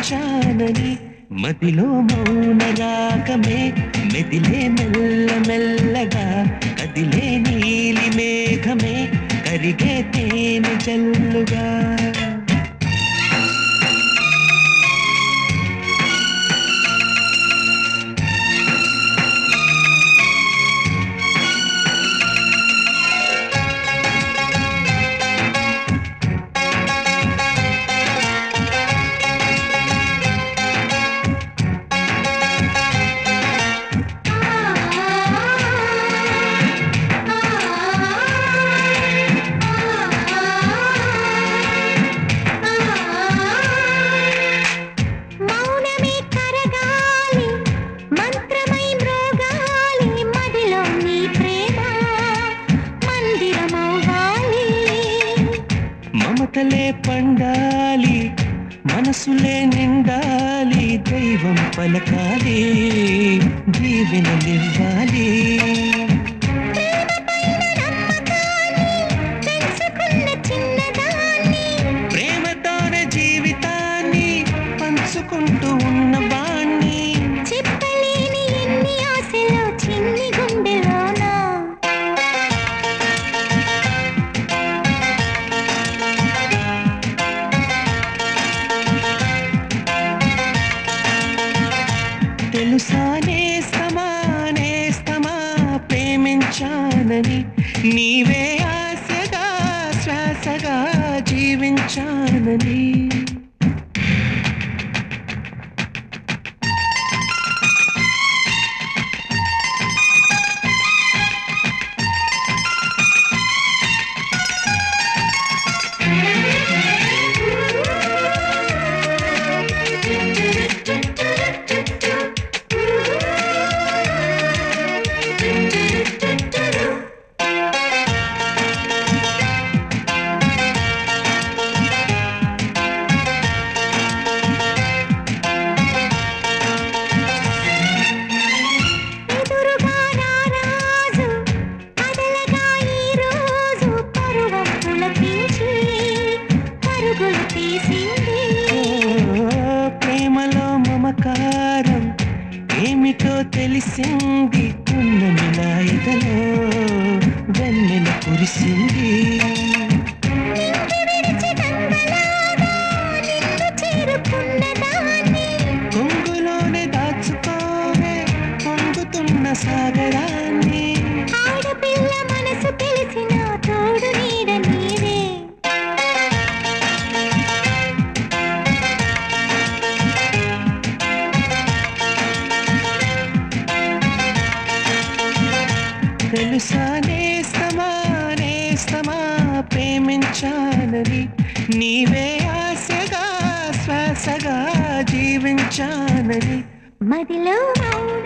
ప్రేమించానని మదిలో మౌన రాగమే మెదిలే మెల్ల మెల్లగా కదిలే నీలి మేఘమే కరిగే తేనె జల్లుగా మౌనమే కరగాలి మంత్రమై మ్రోగాలి మదిలో నీ ప్రేమ మందిరమవ్వాలి మమతలే పండాలి మనసులే నిండాలి దైవం పలకాలి దీవెనలివ్వాలి పెంచుకున్న చిన్నదాన్ని ప్రేమతోనే జీవితాన్ని పంచుకుంటూ ఉన్నవాణ్ణి చెప్పలేని ఎన్ని ఆశలు చిన్ని గుండెలోనా తెలుసానే సమానే సమా ప్రేమించానని నీవే ఆశగా శ్వాసగా జీవించానని ఎదురుగా రారాజు కదలగా ఈ రోజు పరువం పులకించి పరుగులు తీసింది ఓ, ప్రేమలో మమకారం ఏమిటో తెలిసింది పున్నమిలా ఎదలో వెన్నెల కురిసింది విడిచి గంగలాగా నిన్ను చేరుకున్నదాన్ని కొంగులోనే దాచుకోవే పొంగుతున్న సాగరాన్ని ఆడపిల్ల మనసు తెలిసిన తోడు నీడ నీవే తెలుసానే సమానే సమా ప్రేమించానని నీవే ఆశగా శ్వాసగా జీవించానని మదిలో మౌన